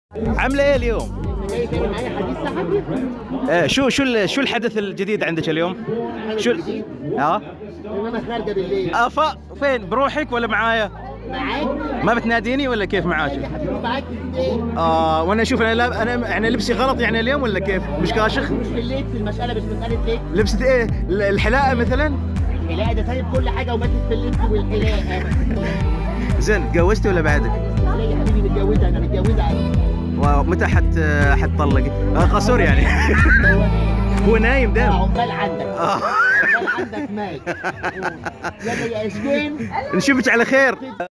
عامله ايه اليوم؟ جاي تاني معايا حديث صحفي آه شو شو ال- شو الحدث الجديد عندك اليوم؟ شو ال- اه ان انا خارجه بالليل افا فين بروحك ولا معايا؟ معاك ما بتناديني ولا كيف معاك؟ يا حبيبي معاك ازاي اه وانا اشوف انا لاب انا يعني لبسي غلط يعني اليوم ولا كيف؟ مش كاشخ؟ مش في الليل في المساله مش مساله ليل لبست ايه؟ ال- الحلاقه مثلا؟ الحلاقه ده سايب كل حاجه وماسك في اللبس والحلاقه زين تجوزتي ولا بعدك؟ لا يا حبيبي متجوزه انا متجوزه عادي ومتى حت حتطلق؟ آه قصور يعني هو هو نايم دام عقبال عندك آه. عقبال عندك مات يلا يا اسكين نشوفك على خير